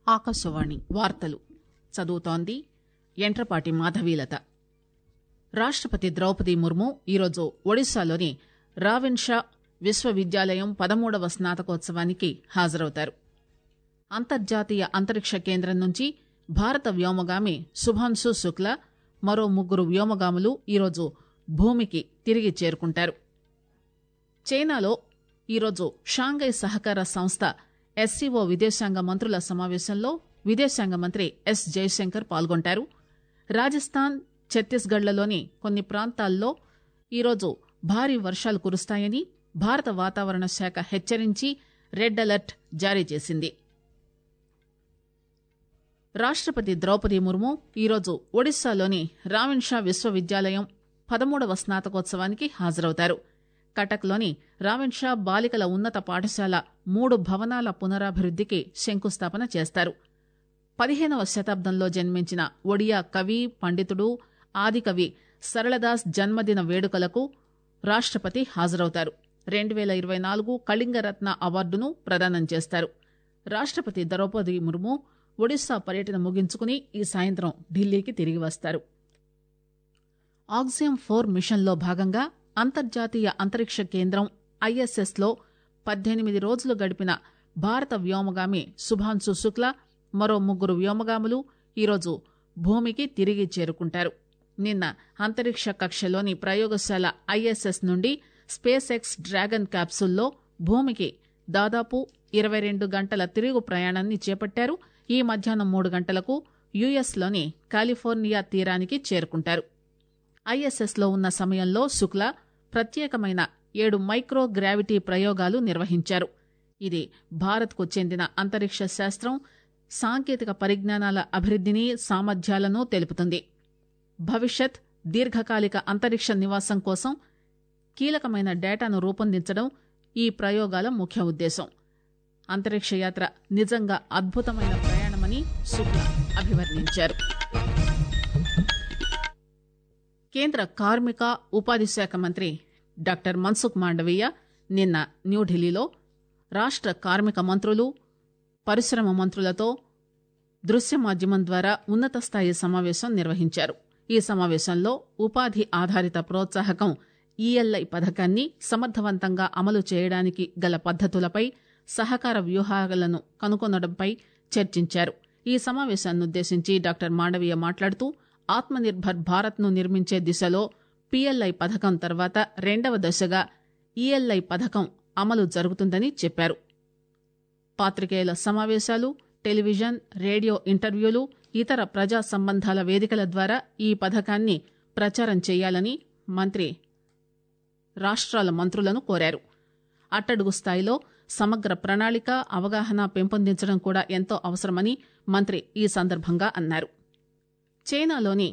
ఆకాశవాణి వార్తలు చదువుతోంది యంట్రపాటి మాధవీలత రాష్టపతి ద్రౌపది ముర్ము ఈరోజు ఒడిశాలోని రావిన్ షా విశ్వవిద్యాలయం పదమూడవ స్నాతకోత్సవానికి హాజరవుతారు అంతర్జాతీయ అంతరిక్ష కేంద్రం నుంచి భారత వ్యోమగామి శుభాంశు శుక్లా మరో ముగ్గురు వ్యోమగాములు ఈరోజు భూమికి తిరిగి చేరుకుంటారు చైనాలో ఈరోజు షాంఘై సహకార సంస్థ ఎస్సీఓ విదేశాంగ మంత్రుల సమావేశంలో విదేశాంగ మంత్రి ఎస్ జైశంకర్ పాల్గొంటారు రాజస్థాన్ ఛత్తీస్గఢ్లలోని కొన్ని ప్రాంతాల్లో ఈరోజు భారీ వర్షాలు కురుస్తాయని భారత వాతావరణ శాఖ హెచ్చరించి రెడ్ అలర్ట్ జారీ చేసింది రాష్టపతి ద్రౌపది ముర్ము ఈరోజు ఒడిశాలోని రావిన్ షా విశ్వవిద్యాలయం పదమూడవ స్నాతకోత్సవానికి హాజరవుతారు కటక్లోని రావిన్ షా బాలికల ఉన్నత పాఠశాల మూడు భవనాల పునరాభివృద్దికి శంకుస్థాపన చేస్తారు పదిహేనవ శతాబ్దంలో జన్మించిన ఒడియా కవి పండితుడు ఆదికవి సరళదాస్ జన్మదిన వేడుకలకు రాష్టపతి హాజరవుతారు రెండు పేల ఇరవై నాలుగు కళింగరత్న అవార్డును ప్రదానం చేస్తారు రాష్టపతి ద్రౌపది ముర్ము ఒడిశా పర్యటన ముగించుకుని ఈ సాయంత్రం ఢిల్లీకి తిరిగి వస్తారు ఆక్సియం ఫోర్ మిషన్లో భాగంగా అంతర్జాతీయ అంతరిక్ష కేంద్రం ఐఎస్ఎస్ లో పద్దెనిమిది రోజులు గడిపిన భారత వ్యోమగామి శుభాంశు శుక్లా మరో ముగ్గురు వ్యోమగాములు ఈరోజు భూమికి తిరిగి చేరుకుంటారు నిన్న అంతరిక్ష కక్షలోని ప్రయోగశాల ఐఎస్ఎస్ నుండి స్పేస్ ఎక్స్ డ్రాగన్ క్యాప్సూల్లో భూమికి దాదాపు ఇరవై రెండు గంటల తిరుగు ప్రయాణాన్ని చేపట్టారు ఈ మధ్యాహ్నం మూడు గంటలకు యుఎస్లోని కాలిఫోర్నియా తీరానికి చేరుకుంటారు ఐఎస్ఎస్ లో ఉన్న సమయంలో శుక్లా ప్రత్యేకమైన ఏడు మైక్రో గ్రావిటీ ప్రయోగాలు నిర్వహించారు ఇది భారత్కు చెందిన అంతరిక్ష శాస్త్రం సాంకేతిక పరిజ్ఞానాల అభివృద్దిని సామర్థ్యాలను తెలుపుతుంది భవిష్యత్ దీర్ఘకాలిక అంతరిక్ష నివాసం కోసం కీలకమైన డేటాను రూపొందించడం ఈ ప్రయోగాల ముఖ్య ఉద్దేశం అంతరిక్ష యాత్ర నిజంగా అద్భుతమైన ప్రయాణమని శుక్లా అభివర్ణించారు కేంద్ర కార్మిక ఉపాధి శాఖ మంత్రి డాక్టర్ మన్సుఖ్ మాండవీయ నిన్న న్యూఢిల్లీలో రాష్ట కార్మిక మంత్రులు పరిశ్రమ మంత్రులతో దృశ్య మాధ్యమం ద్వారా ఉన్నత స్థాయి సమావేశం నిర్వహించారు ఈ సమావేశంలో ఉపాధి ఆధారిత ప్రోత్సాహకం ఈఎల్ఐ పథకాన్ని సమర్థవంతంగా అమలు చేయడానికి గల పద్దతులపై సహకార వ్యూహాలను కనుగొనడంపై చర్చించారు ఈ సమావేశాన్నుద్దేశించి డాక్టర్ మాండవీయ మాట్లాడుతూ ఆత్మనిర్భర్ భారత్ ను నిర్మించే దిశలో పీఎల్ఐ పథకం తర్వాత రెండవ దశగా ఈఎల్ఐ పథకం అమలు జరుగుతుందని చెప్పారు పాత్రికేయుల సమావేశాలు టెలివిజన్ రేడియో ఇంటర్వ్యూలు ఇతర ప్రజా సంబంధాల వేదికల ద్వారా ఈ పథకాన్ని ప్రచారం చేయాలని మంత్రి రాష్ట్రాల మంత్రులను కోరారు అట్టడుగు స్థాయిలో సమగ్ర ప్రణాళిక అవగాహన పెంపొందించడం కూడా ఎంతో అవసరమని మంత్రి ఈ సందర్భంగా అన్నారు చైనాలోని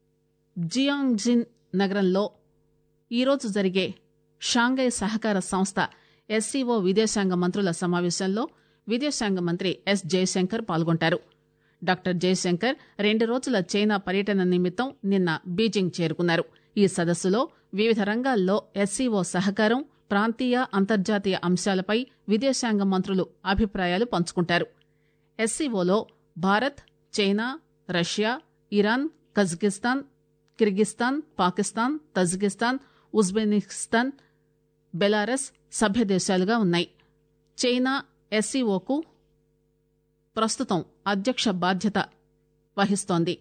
జియాంగ్జిన్ నగరంలో ఈరోజు జరిగే షాంఘై సహకార సంస్థ ఎస్సీఓ విదేశాంగ మంత్రుల సమావేశంలో విదేశాంగ మంత్రి ఎస్ జయశంకర్ పాల్గొంటారు డాక్టర్ జయశంకర్ రెండు రోజుల చైనా పర్యటన నిమిత్తం నిన్న బీజింగ్ చేరుకున్నారు ఈ సదస్సులో వివిధ రంగాల్లో ఎస్సీఓ సహకారం ప్రాంతీయ అంతర్జాతీయ అంశాలపై విదేశాంగ మంత్రులు అభిప్రాయాలు పంచుకుంటారు ఎస్సీఓలో Bharat China Russia Iran Kazakhstan Kyrgyzstan Pakistan Tajikistan Uzbekistan Belarus సభ్య దేశాలుగా ఉన్నాయి చైనా ఎస్సీఓకు ప్రస్తుతం అధ్యక్ష బాధ్యత వహిస్తోంది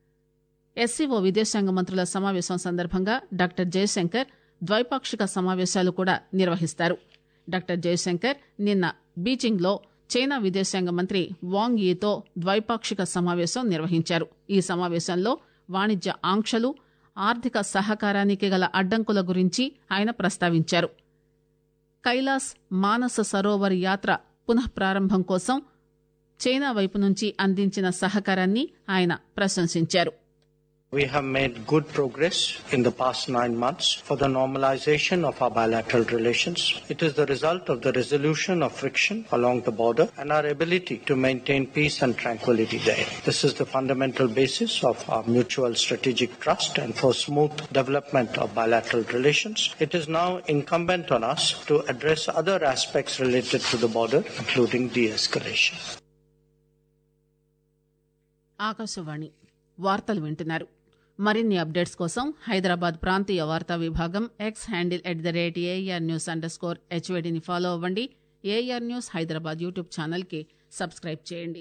ఎస్సీఓ విదేశాంగ మంత్రుల సమావేశం సందర్భంగా డాక్టర్ జయశంకర్ ద్వైపాక్షిక సమావేశాలు కూడా నిర్వహిస్తారు డాక్టర్ జయశంకర్ నిన్న బీజింగ్ లో చైనా విదేశాంగ మంత్రి వాంగ్ యీతో ద్వైపాక్షిక సమావేశం నిర్వహించారు ఈ సమావేశంలో వాణిజ్య ఆంక్షలు ఆర్థిక సహకారానికి గల అడ్డంకుల గురించి ఆయన ప్రస్తావించారు కైలాస్ మానస సరోవర్ యాత్ర పునః ప్రారంభం కోసం చైనా వైపు నుంచి అందించిన సహకారాన్ని ఆయన ప్రశంసించారు We have made good progress in the past nine months for the normalization of our bilateral relations. It is the result of the resolution of friction along the border and our ability to maintain peace and tranquility there. This is the fundamental basis of our mutual strategic trust and for smooth development of bilateral relations. It is now incumbent on us to address other aspects related to the border, including de-escalation. Akashvani వార్తలు వింటున్నారు మరిన్ని updates కోసం హైదరాబాద్ ప్రాంతీయ వార్తా విభాగం X handle at the rate AIR news underscore హెచ్వేడిని follow అవ్వండి AIR news Hyderabad YouTube ఛానల్కి సబ్స్క్రైబ్ చేయండి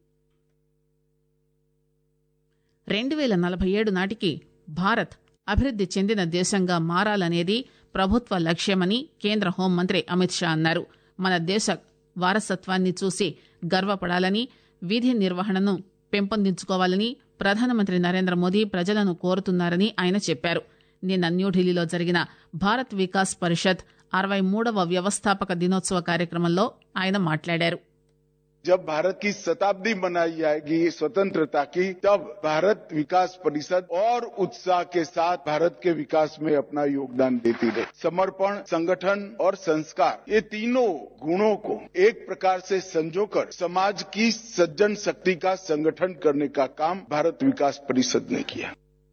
రెండు వేల నలభై ఏడు నాటికి భారత్ అభివృద్ది చెందిన దేశంగా మారాలనేది ప్రభుత్వ లక్ష్యమని కేంద్ర హోంమంత్రి అమిత్ షా అన్నారు మన దేశ వారసత్వాన్ని చూసి గర్వపడాలని విధి నిర్వహణను పెంపొందించుకోవాలని ప్రధానమంత్రి నరేంద్ర మోదీ ప్రజలను కోరుతున్నారని ఆయన చెప్పారు నిన్న న్యూఢిల్లీలో జరిగిన భారత్ వికాస్ పరిషత్ అరవై మూడవ వ్యవస్థాపక దినోత్సవ కార్యక్రమంలో ఆయన మాట్లాడారు जब भारत की शताब्दी मनाई जाएगी स्वतंत्रता की तब भारत विकास परिषद और उत्साह के साथ भारत के विकास में अपना योगदान देती रहे समर्पण संगठन और संस्कार ये तीनों गुणों को एक प्रकार से संजोकर समाज की सज्जन शक्ति का संगठन करने का काम भारत विकास परिषद ने किया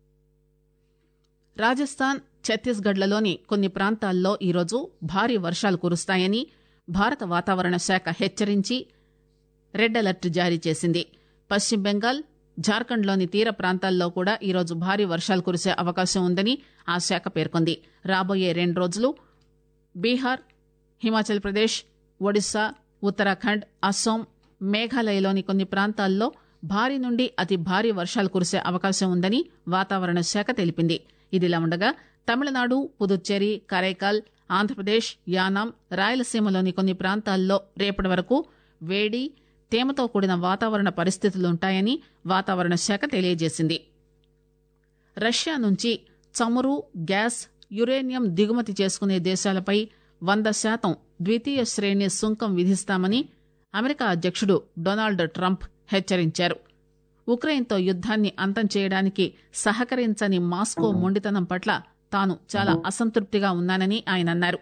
రాజస్థాన్ ఛత్తీస్గఢ్లలోని కొన్ని ప్రాంతాల్లో ఈరోజు భారీ వర్షాలు కురుస్తాయని భారత వాతావరణ శాఖ హెచ్చరించి రెడ్ అలర్ట్ జారీ చేసింది పశ్చిమ బెంగాల్ జార్ఖండ్లోని తీర ప్రాంతాల్లో కూడా ఈరోజు భారీ వర్షాలు కురిసే అవకాశం ఉందని ఆ శాఖ పేర్కొంది రాబోయే రెండు రోజులు బీహార్ హిమాచల్ ప్రదేశ్ ఒడిశా ఉత్తరాఖండ్ అస్సోం మేఘాలయలోని కొన్ని ప్రాంతాల్లో భారీ నుండి అతి భారీ వర్షాలు కురిసే అవకాశం ఉందని వాతావరణ శాఖ తెలిపింది ఇదిలా ఉండగా తమిళనాడు పుదుచ్చేరి కరైకాల్ ఆంధ్రప్రదేశ్ యానాం రాయలసీమలోని కొన్ని ప్రాంతాల్లో రేపటి వరకు వేడి తేమతో కూడిన వాతావరణ పరిస్థితులుంటాయని వాతావరణ శాఖ తెలియజేసింది రష్యా నుంచి చమురు గ్యాస్ యురేనియం దిగుమతి చేసుకునే దేశాలపై వంద శాతం ద్వితీయ శ్రేణి సుంకం విధిస్తామని అమెరికా అధ్యక్షుడు డొనాల్డ్ ట్రంప్ హెచ్చరించారు ఉక్రెయిన్తో యుద్దాన్ని అంతం చేయడానికి సహకరించని మాస్కో మొండితనం పట్ల తాను చాలా అసంతృప్తిగా ఉన్నానని ఆయన అన్నారు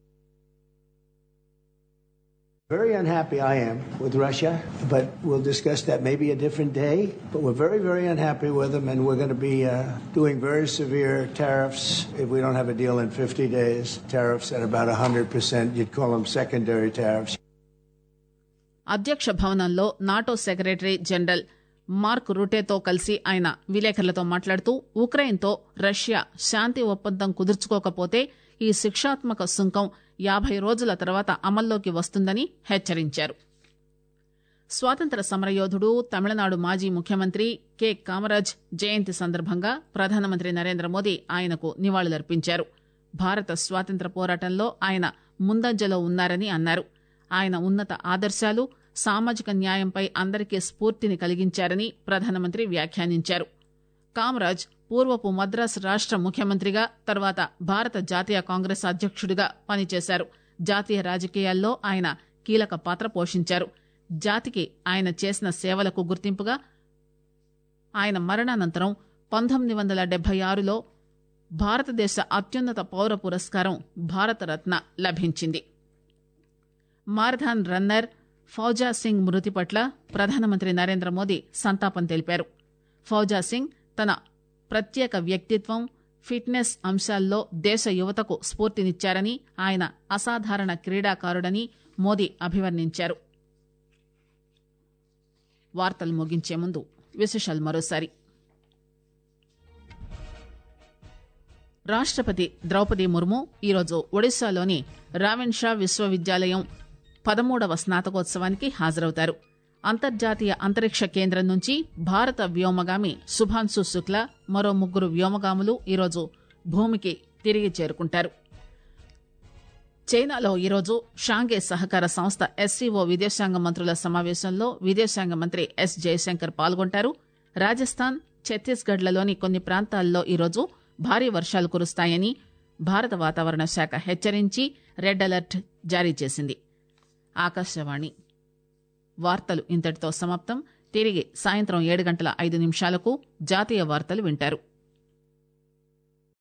Very unhappy I am with Russia, but we'll discuss that maybe a different day. But we're very, very unhappy with them, and we're going to be uh, doing very severe tariffs if we don't have a deal in 50 days. Tariffs at about 100%. You'd call them secondary tariffs. అధ్యక్ష భవనంలో NATO secretary general Mark రుటేతో కలిసి ఆయన విలేకరులతో మాట్లాడుతూ ఉక్రెయిన్తో Russia శాంతి ఒప్పందం కుదుర్చుకోకపోతే ఈ శిక్షాత్మక సుంకం యాభై రోజుల తర్వాత అమల్లోకి వస్తుందని హెచ్చరించారు స్వాతంత్ర సమరయోధుడు తమిళనాడు మాజీ ముఖ్యమంత్రి కె కామరాజ్ జయంతి సందర్భంగా ప్రధానమంత్రి నరేంద్ర మోదీ ఆయనకు నివాళులర్పించారు భారత స్వాతంత్ర పోరాటంలో ఆయన ముందంజలో ఉన్నారని అన్నారు ఆయన ఉన్నత ఆదర్శాలు సామాజిక న్యాయంపై అందరికీ స్ఫూర్తిని కలిగించారని ప్రధానమంత్రి వ్యాఖ్యానించారు కామరాజ్ పూర్వపు మద్రాస్ రాష్ట ముఖ్యమంత్రిగా తర్వాత భారత జాతీయ కాంగ్రెస్ అధ్యక్షుడిగా పనిచేశారు జాతీయ రాజకీయాల్లో ఆయన కీలక పాత్ర పోషించారు జాతికి ఆయన చేసిన సేవలకు గుర్తింపుగా ఆయన మరణానంతరం పంతొమ్మిది వందల డెబ్బై ఆరులో భారతదేశ అత్యున్నత పౌర పురస్కారం భారతరత్న లభించింది మారథాన్ రన్నర్ ఫౌజా సింగ్ మృతి పట్ల ప్రధానమంత్రి నరేంద్ర మోదీ సంతాపం తెలిపారు ఫౌజా సింగ్ తన ప్రత్యేక వ్యక్తిత్వం ఫిట్నెస్ అంశాల్లో దేశ యువతకు స్ఫూర్తినిచ్చారని ఆయన అసాధారణ క్రీడాకారుడని మోదీ అభివర్ణించారు వార్తలు ముగించే ముందు విశేషాలు మరోసారి రాష్టపతి ద్రౌపది ముర్ము ఈరోజు ఒడిశాలోని రావెన్ షా విశ్వవిద్యాలయం పదమూడవ స్నాతకోత్సవానికి హాజరవుతారు అంతర్జాతీయ అంతరిక్ష కేంద్రం నుంచి భారత వ్యోమగామి శుభాన్సు శుక్లా మరో ముగ్గురు వ్యోమగాములు ఈరోజు భూమికి తిరిగి చేరుకుంటారు చైనాలో ఈరోజు షాంఘై సహకార సంస్థ ఎస్సీఓ విదేశాంగ మంత్రుల సమావేశంలో విదేశాంగ మంత్రి ఎస్ జయశంకర్ పాల్గొంటారు రాజస్థాన్ ఛత్తీస్గఢ్లలోని కొన్ని ప్రాంతాల్లో ఈరోజు భారీ వర్షాలు కురుస్తాయని భారత వాతావరణ శాఖ హెచ్చరించి రెడ్ అలర్ట్ జారీ చేసింది ఆకాశవాణి వార్తలు ఇంతటితో సమాప్తం తిరిగి సాయంత్రం ఏడు గంటల ఐదు నిమిషాలకు జాతీయ వార్తలు వింటారు